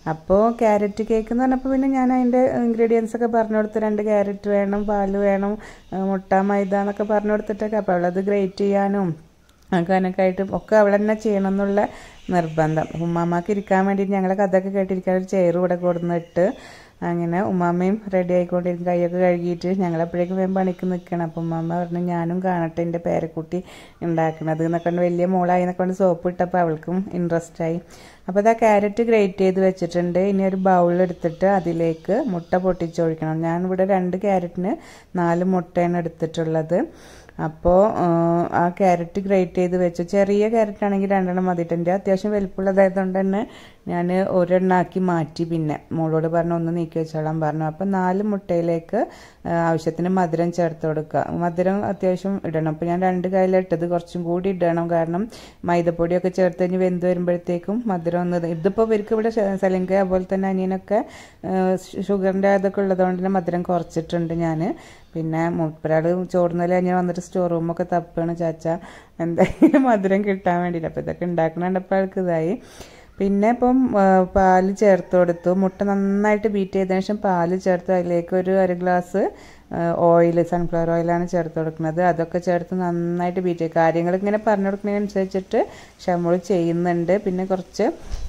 അപ്പോൾ ക്യാരറ്റ് കേക്ക് എന്ന് പറഞ്ഞപ്പോൾ പിന്നെ ഞാൻ അതിൻ്റെ ഇൻഗ്രീഡിയൻസ് ഒക്കെ പറഞ്ഞു കൊടുത്തു രണ്ട് ക്യാരറ്റ് വേണം പാല് വേണം ആ, മുട്ട മൈദ എന്നൊക്കെ പറഞ്ഞു കൊടുത്തിട്ടൊക്കെ അപ്പോൾ അവളത് ഗ്രേറ്റ് ചെയ്യാനും അങ്ങനെയൊക്കെ ആയിട്ട് ഒക്കെ അവൾ തന്നെ ചെയ്യണം എന്നുള്ള നിർബന്ധം ഉമ്മാമ്മക്ക് ഇരിക്കാൻ വേണ്ടിയിട്ട് ഞങ്ങളെ കഥയൊക്കെ കേട്ടിരിക്കാൻ ഒരു ചെയർ ഇവിടെ കൊടുന്നിട്ട് അങ്ങനെ ഉമ്മാമ്മയും റെഡി ആയിക്കൊണ്ടിരിക്കും കൈയൊക്കെ കഴുകിയിട്ട് ഞങ്ങളപ്പോഴേക്കും വേഗം പണിക്ക് നിൽക്കണം അപ്പം ഉമ്മാമ്മ പറഞ്ഞു ഞാനും കാണട്ടെ എൻ്റെ പേരക്കുട്ടി ഉണ്ടാക്കണത് എന്നൊക്കെ കൊണ്ട് വലിയ മോളായി എന്നൊക്കെ കൊണ്ട് സോപ്പ് ഇട്ടപ്പോൾ അവൾക്കും ഇൻട്രസ്റ്റ് ആയി അപ്പോൾ അതാ ക്യാരറ്റ് ഗ്രേറ്റ് ചെയ്ത് വെച്ചിട്ടുണ്ട് ഇനി ഒരു ബൗൾ എടുത്തിട്ട് അതിലേക്ക് മുട്ട പൊട്ടിച്ചൊഴിക്കണം ഞാനിവിടെ രണ്ട് ക്യാരറ്റിന് നാല് മുട്ടയാണ് എടുത്തിട്ടുള്ളത് അപ്പോൾ ആ ക്യാരറ്റ് ഗ്രേറ്റ് ചെയ്ത് വെച്ചു ചെറിയ ക്യാരറ്റ് ആണെങ്കിൽ രണ്ടെണ്ണം മതിയിട്ടുണ്ട് അത്യാവശ്യം വലിപ്പമുള്ളതായതുകൊണ്ട് തന്നെ ഞാൻ ഒരെണ്ണാക്കി മാറ്റി പിന്നെ മോളോട് പറഞ്ഞു ഒന്ന് നീക്കി വെച്ചോളാൻ പറഞ്ഞു അപ്പം നാല് മുട്ടയിലേക്ക് ആ, ആവശ്യത്തിന് മധുരം ചേർത്ത് കൊടുക്കുക മധുരം അത്യാവശ്യം ഇടണം അപ്പോൾ ഞാൻ രണ്ട് കയ്യിലിട്ടത് കുറച്ചും കൂടി ഇടണം കാരണം മൈദപ്പൊടിയൊക്കെ ചേർത്ത് കഴിഞ്ഞ് വെന്ത് വരുമ്പോഴത്തേക്കും മധുരം ഒന്ന് ഇതിപ്പോൾ ഇവർക്ക് ഇവിടെ സലിങ്ക അതുപോലെ തന്നെ അനിയനൊക്കെ ഷുഗറിൻ്റെ അതൊക്കെ ഉള്ളതുകൊണ്ട് തന്നെ മധുരം കുറച്ചിട്ടുണ്ട് ഞാൻ പിന്നെ മുപ്പരാട് ചോറുന്നതിൽ ഞാൻ വന്നിട്ട് സ്റ്റോർ റൂമൊക്കെ തപ്പാണ് ചാച്ച എന്തായാലും മധുരം കിട്ടാൻ വേണ്ടിയിട്ട് അപ്പോൾ ഇതൊക്കെ ഉണ്ടാക്കണപ്പോൾ ആൾക്ക് ഇതായി പിന്നെ ഇപ്പം ആ, പാല് ചേർത്ത് കൊടുത്തു മുട്ട നന്നായിട്ട് ബീറ്റ് ചെയ്തതിന് ശേഷം പാല് ചേർത്ത് അതിലേക്ക് ഒരു അര ഗ്ലാസ് ഓയിൽ സൺഫ്ലവർ ഓയിലാണ് ചേർത്ത് കൊടുക്കുന്നത് അതൊക്കെ ചേർത്ത് നന്നായിട്ട് ബീറ്റ് ചെയ്യും കാര്യങ്ങൾ ഇങ്ങനെ പറഞ്ഞു കൊടുക്കുന്നതിനനുസരിച്ചിട്ട് ഷമോൾ ചെയ്യുന്നുണ്ട് പിന്നെ കുറച്ച്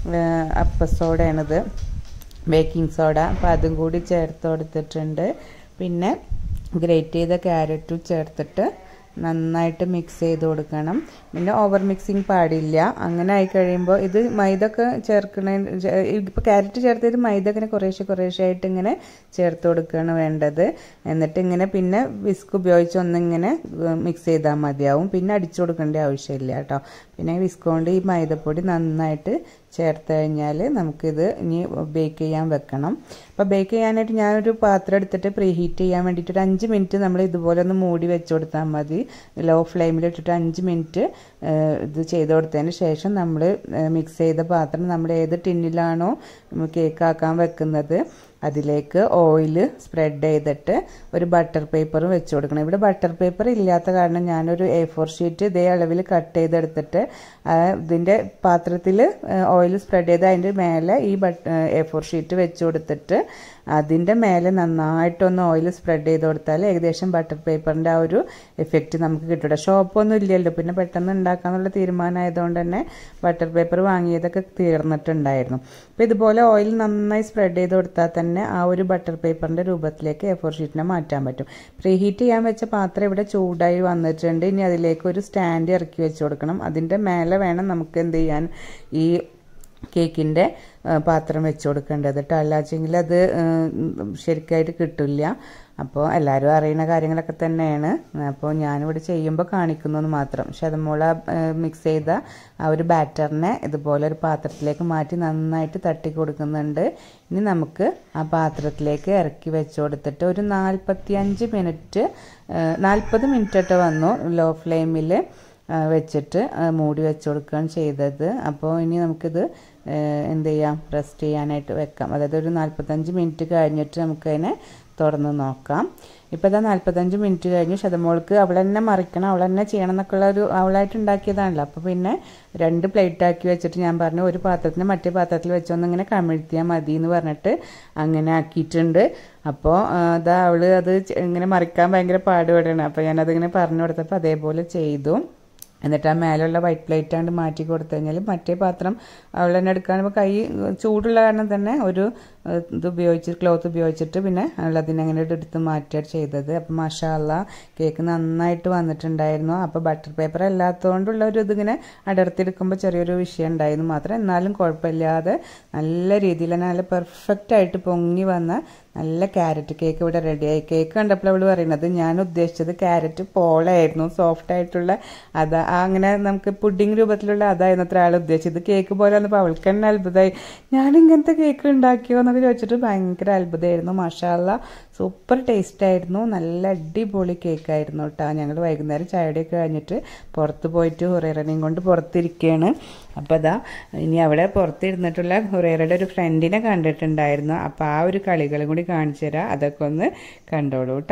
അപ്പസോഡയാണിത് ബേക്കിംഗ് സോഡ അപ്പോൾ അതും കൂടി ചേർത്ത് കൊടുത്തിട്ടുണ്ട് പിന്നെ ഗ്രേറ്റ് ചെയ്ത ക്യാരറ്റും ചേർത്തിട്ട് നന്നായിട്ട് മിക്സ് ചെയ്ത് കൊടുക്കണം പിന്നെ ഓവർ മിക്സിങ് പാടില്ല അങ്ങനെ ആയി കഴിയുമ്പോൾ ഇത് മൈദ ഒക്കെ ചേർക്കണ ഇപ്പോൾ ക്യാരറ്റ് ചേർത്തത് മൈദ ഇങ്ങനെ കുറേശ്ശെ കുറേശ്ശെ ആയിട്ട് ഇങ്ങനെ ചേർത്ത് കൊടുക്കുകയാണ് വേണ്ടത് എന്നിട്ട് ഇങ്ങനെ പിന്നെ വിസ്ക് ഉപയോഗിച്ച് ഒന്നിങ്ങനെ മിക്സ് ചെയ്താൽ മതിയാവും പിന്നെ അടിച്ചു കൊടുക്കേണ്ട ആവശ്യമില്ല കേട്ടോ പിന്നെ വിസ്ക് കൊണ്ട് ഈ മൈദപ്പൊടി നന്നായിട്ട് ചേർത്ത് കഴിഞ്ഞാൽ നമുക്കിത് ഇനി ബേക്ക് ചെയ്യാൻ വെക്കണം അപ്പോൾ ബേക്ക് ചെയ്യാനായിട്ട് ഞാനൊരു പാത്രം എടുത്തിട്ട് പ്രീ ഹീറ്റ് ചെയ്യാൻ വേണ്ടിയിട്ട് ഒരു അഞ്ച് മിനിറ്റ് നമ്മൾ ഇതുപോലെ ഒന്ന് മൂടി വെച്ച് കൊടുത്താൽ മതി ലോ ഫ്ലെയിമിൽ ഇട്ടിട്ട് അഞ്ച് മിനിറ്റ് ഇത് ചെയ്ത് കൊടുത്തതിന് ശേഷം നമ്മൾ മിക്സ് ചെയ്ത പാത്രം നമ്മൾ ഏത് ടിന്നിലാണോ കേക്ക് ആക്കാൻ വെക്കുന്നത് അതിലേക്ക് ഓയിൽ സ്പ്രെഡ് ചെയ്തിട്ട് ഒരു ബട്ടർ പേപ്പർ വെച്ച് കൊടുക്കണം ഇവിടെ ബട്ടർ പേപ്പർ ഇല്ലാത്ത കാരണം ഞാനൊരു എ ഫോർ ഷീറ്റ് ഇതേ അളവിൽ കട്ട് ചെയ്തെടുത്തിട്ട് ആ ഇതിൻ്റെ പാത്രത്തിൽ ഓയിൽ സ്പ്രെഡ് ചെയ്ത് അതിൻ്റെ മേലെ ഈ ബട്ട് എ ഫോർ ഷീറ്റ് വെച്ച് കൊടുത്തിട്ട് അതിൻ്റെ മേലെ നന്നായിട്ടൊന്ന് ഓയിൽ സ്പ്രെഡ് ചെയ്ത് കൊടുത്താൽ ഏകദേശം ബട്ടർ പേപ്പറിൻ്റെ ആ ഒരു എഫക്റ്റ് നമുക്ക് കിട്ടും ഷോപ്പൊന്നും ഇല്ലല്ലോ പിന്നെ പെട്ടെന്ന് ഉണ്ടാക്കാന്നുള്ള തീരുമാനമായതുകൊണ്ട് തന്നെ ബട്ടർ പേപ്പർ വാങ്ങിയതൊക്കെ തീർന്നിട്ടുണ്ടായിരുന്നു അപ്പോൾ ഇതുപോലെ ഓയിൽ നന്നായി സ്പ്രെഡ് ചെയ്ത് കൊടുത്താൽ തന്നെ ആ ഒരു ബട്ടർ പേപ്പറിൻ്റെ രൂപത്തിലേക്ക് എ ഫോർ ഷീറ്റിനെ മാറ്റാൻ പറ്റും പ്രീ ഹീറ്റ് ചെയ്യാൻ വെച്ച പാത്രം ഇവിടെ ചൂടായി വന്നിട്ടുണ്ട് ഇനി അതിലേക്ക് ഒരു സ്റ്റാൻഡ് ഇറക്കി വെച്ച് കൊടുക്കണം അതിൻ്റെ മേലെ വേണം നമുക്ക് എന്ത് ചെയ്യാൻ ഈ കേക്കിൻ്റെ പാത്രം വെച്ച് കൊടുക്കേണ്ടത് കേട്ടോ അല്ലാച്ചെങ്കിൽ അത് ശരിക്കായിട്ട് കിട്ടില്ല അപ്പോൾ എല്ലാവരും അറിയുന്ന കാര്യങ്ങളൊക്കെ തന്നെയാണ് അപ്പോൾ ഞാനിവിടെ ചെയ്യുമ്പോൾ കാണിക്കുന്നു മാത്രം ശതമൂള മിക്സ് ചെയ്ത ആ ഒരു ബാറ്ററിനെ ഇതുപോലെ ഒരു പാത്രത്തിലേക്ക് മാറ്റി നന്നായിട്ട് തട്ടി കൊടുക്കുന്നുണ്ട് ഇനി നമുക്ക് ആ പാത്രത്തിലേക്ക് ഇറക്കി വെച്ച് കൊടുത്തിട്ട് ഒരു നാൽപ്പത്തി അഞ്ച് മിനിറ്റ് നാൽപ്പത് മിനിറ്റ് വന്നു ലോ ഫ്ലെയിമിൽ വെച്ചിട്ട് മൂടി വെച്ച് കൊടുക്കുകയാണ് ചെയ്തത് അപ്പോൾ ഇനി നമുക്കിത് എന്ത് ചെയ്യാം റെസ്റ്റ് ചെയ്യാനായിട്ട് വെക്കാം അതായത് ഒരു നാൽപ്പത്തഞ്ച് മിനിറ്റ് കഴിഞ്ഞിട്ട് നമുക്കതിനെ തുറന്ന് നോക്കാം ഇപ്പോൾ ഇതാ നാൽപ്പത്തഞ്ച് മിനിറ്റ് കഴിഞ്ഞ് ശതമോൾക്ക് അവൾ തന്നെ മറിക്കണം അവൾ തന്നെ ചെയ്യണം എന്നൊക്കെയുള്ള ഒരു അവളായിട്ട് ഉണ്ടാക്കിയതാണല്ലോ അപ്പോൾ പിന്നെ രണ്ട് പ്ലേറ്റ് ആക്കി വെച്ചിട്ട് ഞാൻ പറഞ്ഞു ഒരു പാത്രത്തിന് മറ്റേ പാത്രത്തിൽ വെച്ചൊന്ന് ഇങ്ങനെ കമിഴ്ത്തിയാൽ മതി എന്ന് പറഞ്ഞിട്ട് അങ്ങനെ ആക്കിയിട്ടുണ്ട് അപ്പോൾ അതാ അവൾ അത് ഇങ്ങനെ മറിക്കാൻ ഭയങ്കര പാടുപെടണം അപ്പോൾ ഞാനതിങ്ങനെ പറഞ്ഞു കൊടുത്തപ്പോൾ അതേപോലെ ചെയ്തു എന്നിട്ട് ആ മേലുള്ള വൈറ്റ് പ്ലേറ്റ് ആണ്ട് മാറ്റി കൊടുത്തു കഴിഞ്ഞാൽ മറ്റേ പാത്രം അവൾ തന്നെ എടുക്കാൻ കൈ ചൂടുള്ള കാരണം തന്നെ ഒരു ഇത് ഉപയോഗിച്ച് ക്ലോത്ത് ഉപയോഗിച്ചിട്ട് പിന്നെ അവളതിനെ അങ്ങനെ എടുത്ത് മാറ്റുക ചെയ്തത് അപ്പം മഷാല്ല കേക്ക് നന്നായിട്ട് വന്നിട്ടുണ്ടായിരുന്നു അപ്പോൾ ബട്ടർ പേപ്പർ അല്ലാത്തതുകൊണ്ടുള്ള ഒരു ഇതിങ്ങനെ അടർത്തിയെടുക്കുമ്പോൾ ചെറിയൊരു വിഷയം ഉണ്ടായിരുന്നു മാത്രം എന്നാലും കുഴപ്പമില്ലാതെ നല്ല രീതിയിൽ തന്നെ നല്ല പെർഫെക്റ്റ് ആയിട്ട് പൊങ്ങി വന്ന നല്ല ക്യാരറ്റ് കേക്ക് ഇവിടെ റെഡിയായി കേക്ക് കണ്ടപ്പോൾ അവൾ പറയുന്നത് ഞാൻ ഉദ്ദേശിച്ചത് ക്യാരറ്റ് പോളായിരുന്നു സോഫ്റ്റ് ആയിട്ടുള്ള അതാ അങ്ങനെ നമുക്ക് പുഡിംഗ് രൂപത്തിലുള്ള അതായിരുന്നു അത്ര ആൾ ഉദ്ദേശിച്ചത് കേക്ക് പോലെ വന്നപ്പോൾ അവൾക്ക് തന്നെ അത്ഭുതമായി ഞാൻ ഇങ്ങനത്തെ കേക്ക് ഉണ്ടാക്കിയോ എന്നൊക്കെ ചോദിച്ചിട്ട് ഭയങ്കര അത്ഭുതമായിരുന്നു മഷാല്ല സൂപ്പർ ടേസ്റ്റ് ആയിരുന്നു നല്ല അടിപൊളി കേക്കായിരുന്നു കേട്ടോ ഞങ്ങൾ വൈകുന്നേരം ചായയുടെയൊക്കെ കഴിഞ്ഞിട്ട് പുറത്ത് പോയിട്ട് ഹുറേറനെയും കൊണ്ട് പുറത്തിരിക്കുകയാണ് അപ്പോൾ അതാ ഇനി അവിടെ പുറത്തിരുന്നിട്ടുള്ള ഹുറേറയുടെ ഒരു ഫ്രണ്ടിനെ കണ്ടിട്ടുണ്ടായിരുന്നു അപ്പോൾ ആ ഒരു കളികളും കൂടി കാണിച്ചു തരാം അതൊക്കെ ഒന്ന് കണ്ടോളൂ കേട്ടോ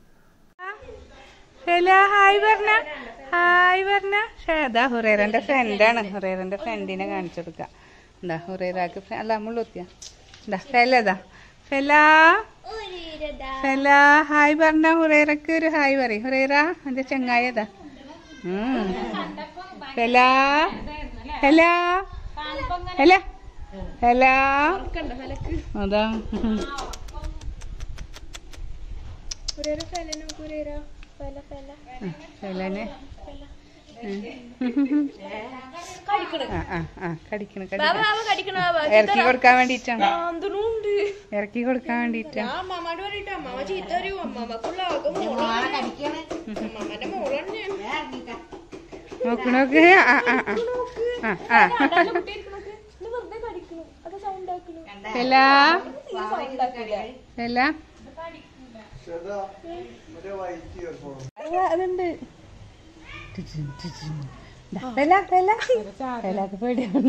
ഹലോ ഹായ് പറഞ്ഞ ഹായ് പറഞ്ഞ അതാ ഹുറേറന്റെ ഫ്രണ്ടാണ് ഹുറേറന്റെ ഫ്രണ്ടിനെ കാണിച്ചു കൊടുക്കാം എന്താ ഹുറേറാക്ക് അല്ല മുള്ളുത്തിയ ദാ ഫെലതാ ഫെല ഫെല ഹായ് പറഞ്ഞ ഹുറേറക്ക് ഒരു ഹായ് പറയും ഹുറേറ എന്റെ ചങ്ങായതാ ഉം. ഫെല ഹെല ഹെല ഹെല അതാ ഫെലനെ ആ ആ ആ കടിക്കണ കടിക്കണ ഇറക്കി കൊടുക്കാൻ വേണ്ടിട്ടാണ് ഇറക്കി കൊടുക്കാൻ വേണ്ടിട്ടാ നോക്ക് നോക്ക് ആ ആ ആ ആ ആ ഫെല ഫെല അതുണ്ട് ഫെല ഫെല ഫെലാക്ക് പേടിയാണ്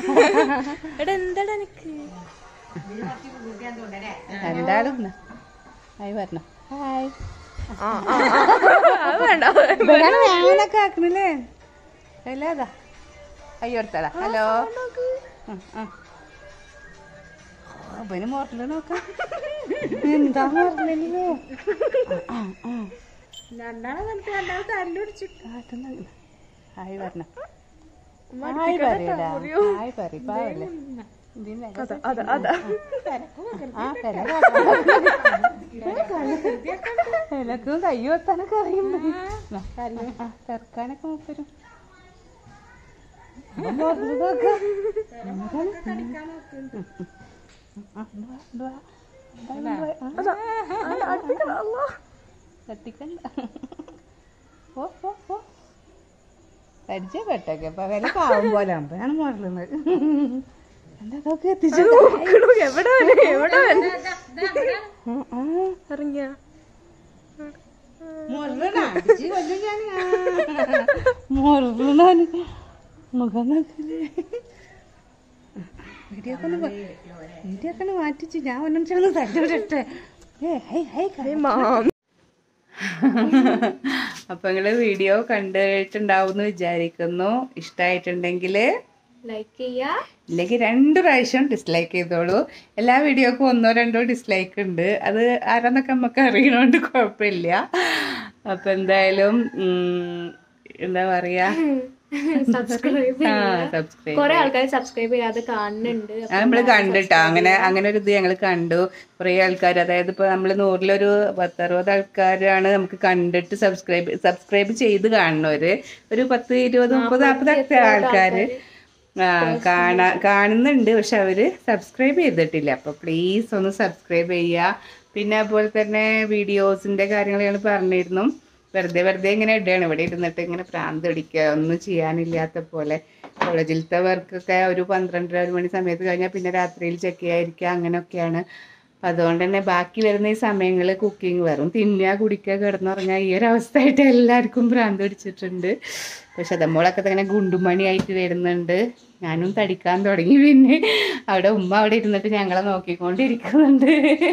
രണ്ടാളും ന്നാ. ഹായ് പറഞ്ഞോ ഹായ് ഇവരാണ് ഞാനൊക്കെ ആക്കണില്ലേ അല്ലാതാ അയ്യോർത്തടാ ഹലോ അവന് മോറില് നോക്കാം എന്താ മോറിലോ ഹായ് പറഞ്ഞ ഹായ് പറയടാ ഹായ് പറ പാവല്ലേ എനക്കും കയ്യ് വെത്താനൊക്കെ അറിയുന്നു തെറക്കാനൊക്കെ മൂപ്പരും തട്ടിക്കണ്ട പോ പോ പോ പരിചയപ്പെട്ടൊക്കെ അപ്പൊ വില പാവം പോലെ അമ്പയാണ് മുരളുന്നത് എന്താ അതൊക്കെ എത്തിച്ചു ഇറങ്ങിയ മുരളാണ് മുഖം നോക്കില്ലേ വീഡിയോക്കെ ഒന്ന് വീഡിയോക്കെ ഒന്ന് മാറ്റിച്ചു ഞാൻ ഒന്നും ചെന്ന് തട്ടിവിടട്ടെ ഏ ഹൈ ഹൈ അപ്പൊ നിങ്ങള് വീഡിയോ കണ്ടിട്ടുണ്ടാവും വിചാരിക്കുന്നു ഇഷ്ടമായിട്ടുണ്ടെങ്കിൽ ലൈക്ക് ചെയ്യാ ഇല്ലെങ്കിൽ രണ്ട് പ്രാവശ്യം ഡിസ്ലൈക്ക് ചെയ്തോളൂ എല്ലാ വീഡിയോക്കും ഒന്നോ രണ്ടോ ഡിസ്ലൈക്ക് ഉണ്ട് അത് ആരാന്നൊക്കെ നമുക്ക് അറിയണോണ്ട് കുഴപ്പമില്ല അപ്പൊ എന്തായാലും ഉം, എന്താ പറയാ സബ്സ്ക്രൈബ് ആ സബ്സ്ക്രൈബ് കൊറേ ആൾക്കാർ സബ്സ്ക്രൈബ് ചെയ്യാതെ കാണുന്നുണ്ട് അത് നമ്മള് കണ്ടിട്ടാ അങ്ങനെ അങ്ങനെ ഒരു ഇത് ഞങ്ങൾ കണ്ടു കുറേ ആൾക്കാർ അതായത് ഇപ്പൊ നമ്മള് നൂറിലൊരു പത്തറുപത് ആൾക്കാരാണ് നമുക്ക് കണ്ടിട്ട് സബ്സ്ക്രൈബ് സബ്സ്ക്രൈബ് ചെയ്ത് കാണുന്നവര് ഒരു പത്ത് ഇരുപത് മുപ്പത് നാൽപ്പത് ആൾക്കാര് ആ കാണാ കാണുന്നുണ്ട് പക്ഷെ അവര് സബ്സ്ക്രൈബ് ചെയ്തിട്ടില്ല അപ്പൊ പ്ലീസ് ഒന്ന് സബ്സ്ക്രൈബ് ചെയ്യുക പിന്നെ അതുപോലെ തന്നെ വീഡിയോസിന്റെ കാര്യങ്ങൾ ഞങ്ങൾ പറഞ്ഞിരുന്നു വെറുതെ വെറുതെ ഇങ്ങനെ ഇടുകയാണ് ഇവിടെ ഇരുന്നിട്ട് ഇങ്ങനെ പ്രാന്ത് അടിക്കുക ഒന്നും ചെയ്യാനില്ലാത്ത പോലെ കോളേജിലത്തെ വർക്കൊക്കെ ഒരു പന്ത്രണ്ടര ഒരു മണി സമയത്ത് കഴിഞ്ഞാൽ പിന്നെ രാത്രിയിൽ ചെക്ക് ചെയ്യാതിരിക്കുക അങ്ങനെയൊക്കെയാണ് അപ്പം അതുകൊണ്ട് തന്നെ ബാക്കി വരുന്ന ഈ സമയങ്ങളിൽ കുക്കിംഗ് വെറും തിന്നുക കുടിക്കുക കിടന്നുറങ്ങുക ഈ ഒരു അവസ്ഥയായിട്ട് എല്ലാവർക്കും ഭ്രാന്ത് പിടിച്ചിട്ടുണ്ട് പക്ഷെ അതമ്മോളൊക്കെ ഇങ്ങനെ ഗുണ്ടുമണിയായിട്ട് വരുന്നുണ്ട് ഞാനും തടിക്കാൻ തുടങ്ങി പിന്നെ അവിടെ ഉമ്മ അവിടെ ഇരുന്നിട്ട് ഞങ്ങളെ നോക്കിക്കൊണ്ടിരിക്കുന്നുണ്ട്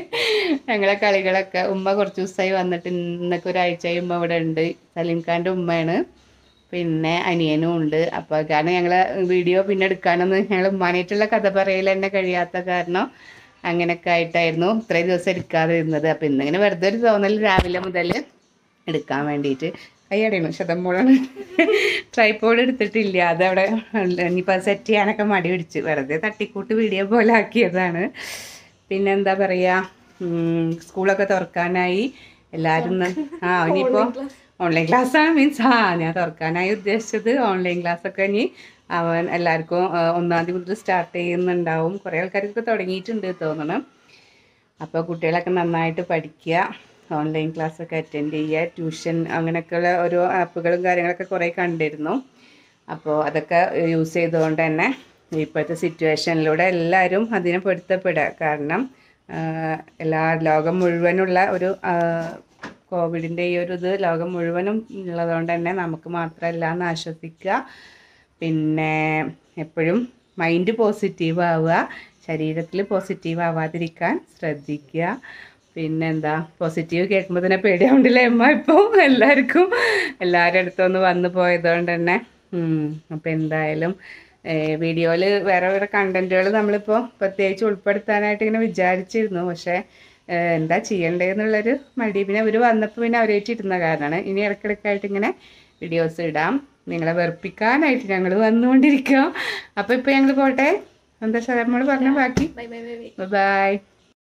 ഞങ്ങളെ കളികളൊക്കെ ഉമ്മ കുറച്ച് ദിവസമായി വന്നിട്ട് ഇന്നൊക്കെ ഒരാഴ്ചയായി ഉമ്മ ഇവിടെ ഉണ്ട് സലീം ഖാൻ്റെ ഉമ്മയാണ് പിന്നെ അനിയനും ഉണ്ട് അപ്പോൾ കാരണം ഞങ്ങൾ വീഡിയോ പിന്നെ എടുക്കാനൊന്നും ഞങ്ങൾ ഉമ്മാനായിട്ടുള്ള കഥ പറയൽ തന്നെ കഴിയാത്ത കാരണം അങ്ങനെയൊക്കെ ആയിട്ടായിരുന്നു ഇത്രയും ദിവസം എടുക്കാതെ ഇരുന്നത് അപ്പോൾ ഇന്നിങ്ങനെ വെറുതെ ഒരു തോന്നൽ രാവിലെ മുതൽ എടുക്കാൻ വേണ്ടിയിട്ട് കൈയടയണം ശതമ്പോളാണ് ട്രൈപ്പോഡ് എടുത്തിട്ടില്ല അതവിടെ ഇനിയിപ്പോൾ സെറ്റ് ചെയ്യാനൊക്കെ മടി പിടിച്ച് വെറുതെ തട്ടിക്കൂട്ട് വീഡിയോ പോലെ ആക്കിയതാണ് പിന്നെ എന്താ പറയുക സ്കൂളൊക്കെ തുറക്കാനായി എല്ലാവരും ന- ആ ഇനിയിപ്പോൾ ഓൺലൈൻ ക്ലാസ് ആണ് മീൻസ് ആ ഞാൻ തുറക്കാനായി ഉദ്ദേശിച്ചത് ഓൺലൈൻ ക്ലാസ് ഒക്കെ ഇനി അവൻ എല്ലാവർക്കും ആ, ഒന്നാം തീയതി മുതൽ സ്റ്റാർട്ട് ചെയ്യുന്നുണ്ടാവും കുറേ ആൾക്കാർക്ക് തുടങ്ങിയിട്ടുണ്ട് തോന്നണം അപ്പോൾ കുട്ടികളൊക്കെ നന്നായിട്ട് പഠിക്കുക ഓൺലൈൻ ക്ലാസ് ഒക്കെ അറ്റൻഡ് ചെയ്യുക ട്യൂഷൻ അങ്ങനെയൊക്കെയുള്ള ഓരോ ആപ്പുകളും കാര്യങ്ങളൊക്കെ കുറേ കണ്ടിരുന്നു അപ്പോൾ അതൊക്കെ യൂസ് ചെയ്തുകൊണ്ട് തന്നെ ഇപ്പോഴത്തെ സിറ്റുവേഷനിലൂടെ എല്ലാവരും അതിനെ പൊരുത്തപ്പെടുക കാരണം ആഹ്, എല്ലാ ലോകം മുഴുവനുള്ള ഒരു കോവിഡിൻ്റെ ഈ ഒരു ഇത് ലോകം മുഴുവനും ഉള്ളതുകൊണ്ട് തന്നെ നമുക്ക് മാത്രമല്ല എന്ന് ആശ്വസിക്കുക പിന്നെ എപ്പോഴും മൈൻഡ് പോസിറ്റീവ് ആവുക ശരീരത്തിൽ പോസിറ്റീവ് ആവാതിരിക്കാൻ ശ്രദ്ധിക്കുക പിന്നെന്താ പോസിറ്റീവ് കേൾക്കുമ്പോൾ തന്നെ പേടിയാവുണ്ടല്ലേ അമ്മ ഇപ്പോൾ എല്ലാവർക്കും എല്ലാവരുടെ അടുത്തൊന്ന് വന്നു പോയതുകൊണ്ട് തന്നെ അപ്പം എന്തായാലും വീഡിയോയിൽ വേറെ വേറെ കണ്ടന്റുകൾ നമ്മളിപ്പോൾ പ്രത്യേകിച്ച് ഉൾപ്പെടുത്താനായിട്ട് ഇങ്ങനെ വിചാരിച്ചിരുന്നു പക്ഷേ ഏഹ് എന്താ ചെയ്യണ്ടേന്നുള്ളൊരു മടി പിന്നെ അവർ വന്നപ്പോൾ പിന്നെ അവരേറ്റ് ഇരുന്ന കാരണമാണ് ഇനി ഇടയ്ക്കിടയ്ക്കായിട്ട് ഇങ്ങനെ വീഡിയോസ് ഇടാം നിങ്ങളെ വെറുപ്പിക്കാനായിട്ട് ഞങ്ങൾ വന്നുകൊണ്ടിരിക്കുക അപ്പോൾ ഇപ്പോൾ ഞങ്ങൾ പോട്ടെ എന്താ സാർ നമ്മൾ പറഞ്ഞ ബാക്കി bye bye bye bye by